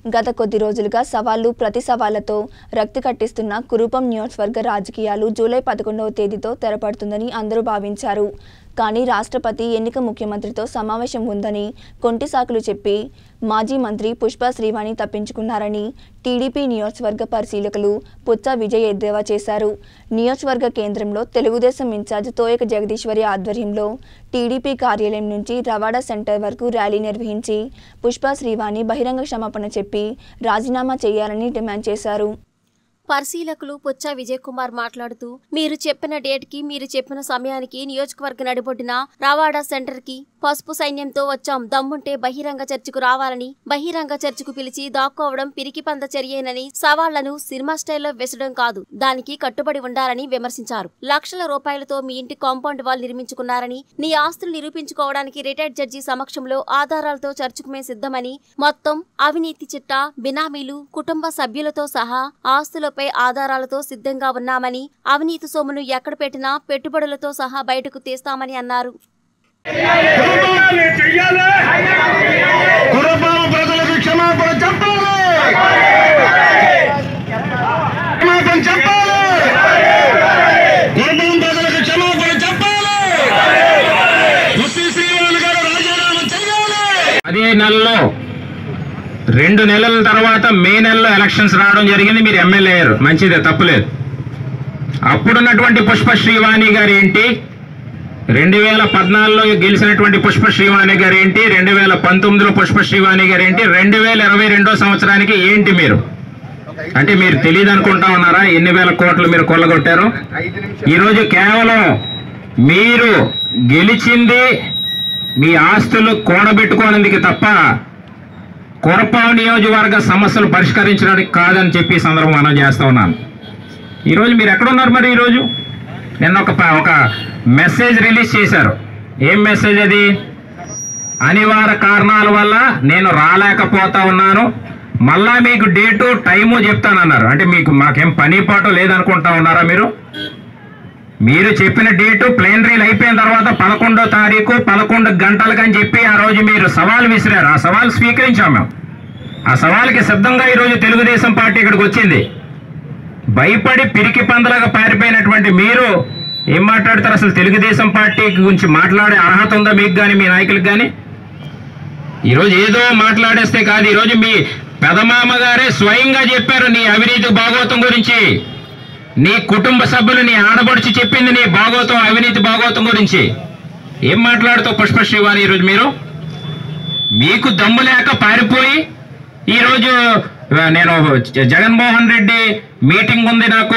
గత కొద్ది రోజులుగా సవాళ్లు ప్రతి సవాళ్లతో రక్తి కట్టిస్తున్న కురుపం నియోజకవర్గ రాజకీయాలు జూలై పదకొండవ తేదీతో తెరపడుతుందని అందరూ భావించారు కానీ రాష్ట్రపతి ఎన్నిక ముఖ్యమంత్రితో సమావేశం ఉందని కొంటి సాకులు చెప్పి మాజీ మంత్రి పుష్ప శ్రీవాణి తప్పించుకున్నారని టీడీపీ నియోజకవర్గ పరిశీలకులు పుచ్చ విజయ్ ఎద్దేవా చేశారు నియోజకవర్గ కేంద్రంలో తెలుగుదేశం ఇన్ఛార్జ్ తోయక జగదీశ్వరి ఆధ్వర్యంలో టీడీపీ కార్యాలయం నుంచి రవాడా సెంటర్ వరకు ర్యాలీ నిర్వహించి పుష్ప శ్రీవాణి బహిరంగ క్షమాపణ చెప్పి రాజీనామా చేయాలని డిమాండ్ చేశారు పరిశీలకులు పుచ్చ విజయ్ కుమార్ మాట్లాడుతూ మీరు చెప్పిన డేట్ కి మీరు చెప్పిన సమయానికి నియోజకవర్గ నడిబొడ్డిన రావాడా సెంటర్ కి పసుపు సైన్యంతో వచ్చాం దమ్ముంటే బహిరంగ చర్చకు రావాలని బహిరంగ చర్చకు పిలిచి దాక్కోవడం పిరికి పంద చర్యేనని సవాళ్లను సినిమా స్టైల్లో వెసడం కాదు దానికి కట్టుబడి ఉండాలని విమర్శించారు లక్షల రూపాయలతో మీ ఇంటి కాంపౌండ్ వాల్ నిర్మించుకున్నారని నీ ఆస్తులు నిరూపించుకోవడానికి రిటైర్డ్ జడ్జి సమక్షంలో ఆధారాలతో చర్చకు మేము సిద్ధమని మొత్తం అవినీతి చిట్టా బినామీలు కుటుంబ సభ్యులతో సహా ఆస్తులపై ఆధారాలతో సిద్ధంగా ఉన్నామని అవినీతి సొమ్మును ఎక్కడ పెట్టినా పెట్టుబడులతో సహా బయటకు తీస్తామని అన్నారు చెయ్యాలి చెయ్యాలి కురపాము ప్రజలకు క్షమాపణ చెప్పాలి క్షమాపణ చెప్పాలి కురపాము ప్రజలకు క్షమాపణ చెప్పాలి పుష్టి శ్రీవాణి గారు రాజీనామా చెయ్యాలి అదే నెలలో రెండు నెలల తర్వాత మే నెలలో ఎలక్షన్స్ రావడం జరిగింది మీరు ఎమ్మెల్యే అయ్యారు మంచిదే తప్పులేదు అప్పుడున్నటువంటి పుష్ప శ్రీవాణి గారు ఏంటి రెండు వేల పద్నాలుగులో గెలిచినటువంటి పుష్ప శ్రీవాణి గారు ఏంటి రెండు వేల పంతొమ్మిదిలో పుష్ప శ్రీవాణి గారు ఏంటి రెండు వేల ఇరవై రెండో సంవత్సరానికి ఏంటి మీరు అంటే మీరు తెలియదు అనుకుంటా ఉన్నారా ఎన్ని వేల కోట్లు మీరు కొల్లగొట్టారు ఈరోజు కేవలం మీరు గెలిచింది మీ ఆస్తులు కూడబెట్టుకోనందుకు తప్ప కొరపావు నియోజకవర్గ సమస్యలు పరిష్కరించడానికి కాదని చెప్పి ఈ సందర్భం మనం చేస్తా ఉన్నాను ఈరోజు మీరు ఎక్కడున్నారు మరి ఈరోజు నిన్న ఒక ప- ఒక మెసేజ్ రిలీజ్ చేశారు ఏం మెసేజ్ అది అనివార్య కారణాల వల్ల నేను రాలేకపోతా ఉన్నాను మళ్ళా మీకు డేటు టైము చెప్తానన్నారు అంటే మీకు మాకేం పని పాటు లేదనుకుంటా ఉన్నారా మీరు మీరు చెప్పిన డేటు ప్లేనరీలు అయిపోయిన తర్వాత పదకొండో తారీఖు పదకొండు గంటలకు అని చెప్పి ఆ రోజు మీరు సవాల్ విసిరారు ఆ సవాల్ స్వీకరించాం మేము ఆ సవాల్కి సిద్ధంగా ఈరోజు తెలుగుదేశం పార్టీ ఇక్కడికి వచ్చింది భయపడి పిరికి పందలాగా పారిపోయినటువంటి మీరు ఏం మాట్లాడతారు అసలు తెలుగుదేశం పార్టీ గురించి మాట్లాడే అర్హత ఉందా మీకు కానీ మీ నాయకులకు కానీ ఈరోజు ఏదో మాట్లాడేస్తే కాదు ఈరోజు మీ పెదమామ గారే స్వయంగా చెప్పారు నీ అవినీతి భాగోతం గురించి నీ కుటుంబ సభ్యులు నీ ఆడబడుచు చెప్పింది నీ భాగోతం అవినీతి భాగోతం గురించి ఏం మాట్లాడుతావు పుష్ప శ్రీవాణి ఈరోజు మీరు మీకు దమ్ము లేక పారిపోయి ఈరోజు ఆ, నేను జ- జగన్మోహన్ రెడ్డి మీటింగ్ ఉంది నాకు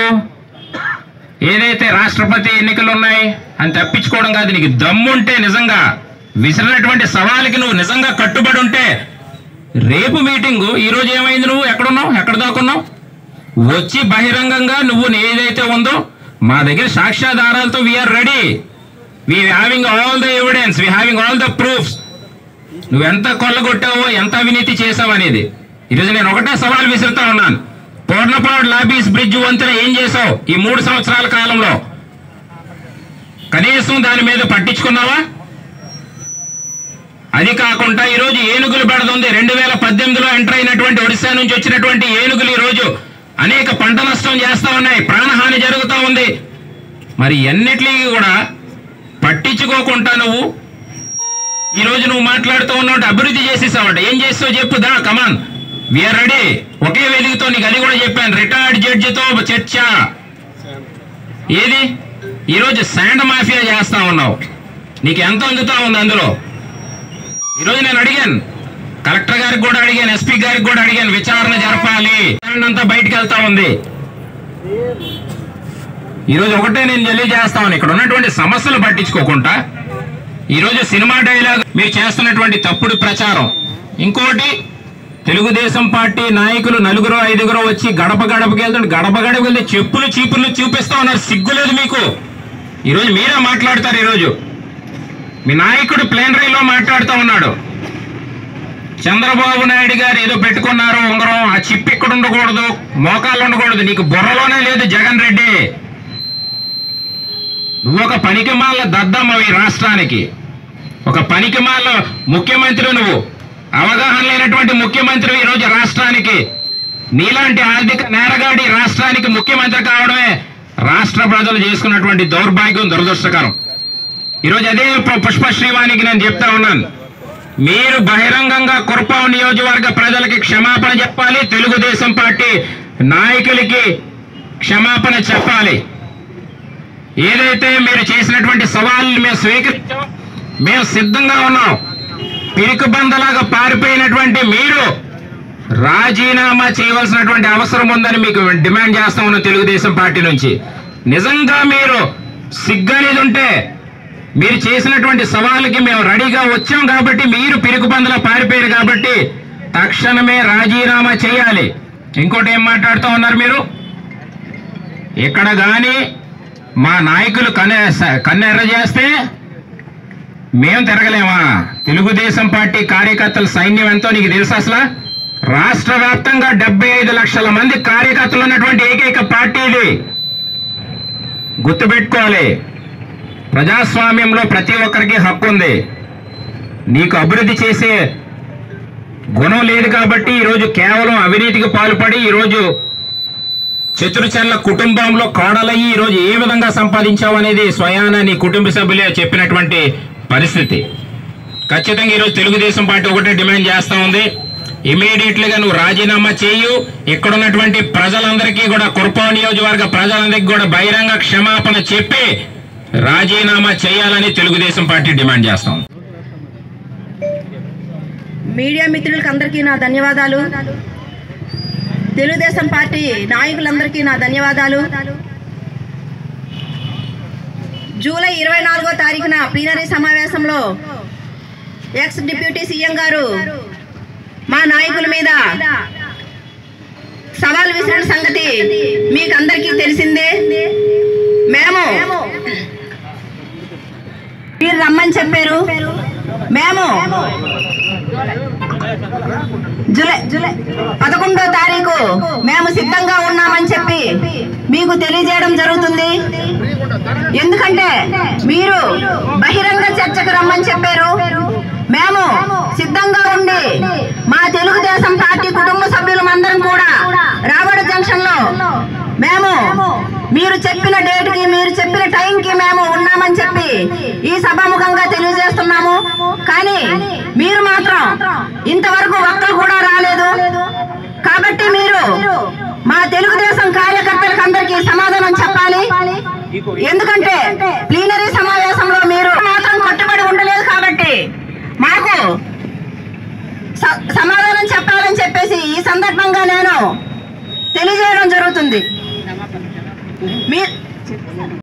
ఏదైతే రాష్ట్రపతి ఎన్నికలు ఉన్నాయి అని తప్పించుకోవడం కాదు నీకు దమ్ముంటే నిజంగా విసిరినటువంటి సవాలుకి నువ్వు నిజంగా కట్టుబడి ఉంటే రేపు మీటింగు ఈరోజు ఏమైంది నువ్వు ఎక్కడున్నావు ఎక్కడ దాకున్నావు వచ్చి బహిరంగంగా నువ్వు ఏదైతే ఉందో మా దగ్గర సాక్ష్యాధారాలతో we are ready we having all the evidence we having all the proofs నువ్వెంత కొల్లగొట్టావో ఎంత అవినీతి చేసావు అనేది ఈరోజు నేను ఒకటే సవాల్ విసురుతా ఉన్నాను పూర్ణపాడు లాబీస్ బ్రిడ్జ్ వంతెన ఏం చేసావు ఈ మూడు సంవత్సరాల కాలంలో కనీసం దాని మీద పట్టించుకున్నావా అది కాకుండా ఈరోజు ఏనుగులు పెడుతుంది రెండు వేల పద్దెనిమిదిలో ఎంటర్ అయినటువంటి ఒడిశా నుంచి వచ్చినటువంటి ఏనుగులు ఈరోజు అనేక పంట నష్టం చేస్తా ఉన్నాయి ప్రాణహాని జరుగుతూ ఉంది మరి ఎన్నిటికీ కూడా పట్టించుకోకుండా నువ్వు ఈ రోజు నువ్వు మాట్లాడుతూ ఉన్నావు అభివృద్ధి చేసేసావంట ఏం చేస్తావు చెప్పు దా కమాన్ విఆర్ రెడీ ఒకే వేదికతో నీకు అది కూడా చెప్పాను రిటైర్డ్ జడ్జితో చర్చ ఏది ఈరోజు శాండ్ మాఫియా చేస్తా ఉన్నావు నీకు ఎంత అందుతా ఉంది అందులో ఈరోజు నేను అడిగాను కలెక్టర్ గారికి కూడా అడిగాను ఎస్పీ గారికి కూడా అడిగాను విచారణ జరపాలి శాండ్ అంతా బయటకు వెళ్తా ఉంది ఈరోజు ఒకటే నేను తెలియజేస్తాను ఇక్కడ ఉన్నటువంటి సమస్యలు పట్టించుకోకుండా ఈరోజు సినిమా డైలాగ్ మీరు చేస్తున్నటువంటి తప్పుడు ప్రచారం ఇంకోటి తెలుగుదేశం పార్టీ నాయకులు నలుగురు ఐదుగురు వచ్చి గడప గడపకి వెళ్తుంటే గడప గడపకి వెళ్తే చెప్పులు చీపులు చూపిస్తా ఉన్నారు సిగ్గులేదు మీకు ఈరోజు మీరే మాట్లాడతారు ఈరోజు మీ నాయకుడు ప్లేనరీలో మాట్లాడుతూ ఉన్నాడు చంద్రబాబు నాయుడు గారు ఏదో పెట్టుకున్నారు ఉంగరం ఆ చిప్ ఇక్కడ ఉండకూడదు మోకాళ్ళు ఉండకూడదు నీకు బుర్రలోనే లేదు జగన్ రెడ్డి నువ్వు ఒక పనికిమాల దద్దమ్మ ఈ రాష్ట్రానికి ఒక పనికిమాల ముఖ్యమంత్రి నువ్వు అవగాహన లేనటువంటి ముఖ్యమంత్రి ఈ రోజు రాష్ట్రానికి నీలాంటి ఆర్థిక నేరగాడి రాష్ట్రానికి ముఖ్యమంత్రి కావడమే రాష్ట్ర ప్రజలు చేసుకున్నటువంటి దౌర్భాగ్యం దురదృష్టకరం ఈరోజు అదే పు- పుష్ప శ్రీవానికి నేను చెప్తా ఉన్నాను మీరు బహిరంగంగా కుర్పాం నియోజకవర్గ ప్రజలకి క్షమాపణ చెప్పాలి తెలుగుదేశం పార్టీ నాయకులకి క్షమాపణ చెప్పాలి ఏదైతే మీరు చేసినటువంటి సవాళ్ళని మేము స్వీకరించాం మేము సిద్ధంగా ఉన్నాం పిరికి బందలాగా పారిపోయినటువంటి మీరు రాజీనామా చేయవలసినటువంటి అవసరం ఉందని మీకు డిమాండ్ చేస్తా ఉన్నాం తెలుగుదేశం పార్టీ నుంచి నిజంగా మీరు సిగ్గనేది ఉంటే మీరు చేసినటువంటి సవాళ్ళకి మేము రెడీగా వచ్చాం కాబట్టి మీరు పిరుకు బందలా పారిపోయారు కాబట్టి తక్షణమే రాజీనామా చేయాలి ఇంకోటి ఏం మాట్లాడుతూ ఉన్నారు మీరు ఇక్కడ కానీ మా నాయకులు కన్నె కన్నెర్ర చేస్తే మేము తిరగలేమా తెలుగుదేశం పార్టీ కార్యకర్తల సైన్యం ఎంతో నీకు తెలుసు అసలు రాష్ట్ర వ్యాప్తంగా డెబ్బై ఐదు లక్షల మంది కార్యకర్తలు ఉన్నటువంటి ఏకైక పార్టీ ఇది గుర్తుపెట్టుకోవాలి ప్రజాస్వామ్యంలో ప్రతి ఒక్కరికి హక్కు ఉంది నీకు అభివృద్ధి చేసే గుణం లేదు కాబట్టి ఈరోజు కేవలం అవినీతికి పాల్పడి ఈరోజు చతురుచర్ల కుటుంబంలో కోడలయ్యి ఈరోజు ఏ విధంగా సంపాదించావు అనేది స్వయాన నీ కుటుంబ సభ్యులే చెప్పినటువంటి పరిస్థితి ఖచ్చితంగా ఈరోజు తెలుగుదేశం పార్టీ ఒకటే డిమాండ్ చేస్తా ఉంది ఇమీడియట్లీగా నువ్వు రాజీనామా చేయు ఇక్కడ ఉన్నటువంటి ప్రజలందరికీ కూడా కుర్పా నియోజకవర్గ ప్రజలందరికీ కూడా బహిరంగ క్షమాపణ చెప్పి రాజీనామా చేయాలని తెలుగుదేశం పార్టీ డిమాండ్ చేస్తాం మీడియా మిత్రులకు అందరికీ నా ధన్యవాదాలు తెలుగుదేశం పార్టీ నాయకులందరికీ నా ధన్యవాదాలు జూలై ఇరవై నాలుగో తారీఖున ప్లీనరీ సమావేశంలో ఎక్స్ డిప్యూటీ సీఎం గారు మా నాయకుల మీద సవాల్ విసిరిన సంగతి మీకు అందరికీ తెలిసిందే మేము మీరు రమ్మని చెప్పారు మేము జూలై జూలై పదకొండో తారీఖు మేము సిద్ధంగా ఉన్నామని చెప్పి మీకు తెలియజేయడం జరుగుతుంది ఎందుకంటే మీరు బహిరంగ చర్చకు రమ్మని చెప్పారు మేము సిద్ధంగా ఉండి మా తెలుగుదేశం పార్టీ కుటుంబ సభ్యులమందరం కూడా రావడ జంక్షన్ లో మేము మీరు చెప్పిన డేట్ కి మీరు చెప్పిన టైం కి మేము ఉన్నామని చెప్పి ఈ సభాముఖంగా తెలియజేస్తున్నాము కానీ మీరు మాత్రం ఇంతవరకు ఒక్కరు కూడా రాలేదు కాబట్టి మీరు మా తెలుగుదేశం కార్యకర్తలకు అందరికీ సమాధానం చెప్పాలి ఎందుకంటే ప్లీనరీ సమావేశంలో మీరు మాత్రం కట్టుబడి ఉండలేదు కాబట్టి మాకు స- సమాధానం చెప్పాలని చెప్పేసి ఈ సందర్భంగా నేను తెలియజేయడం జరుగుతుంది మీ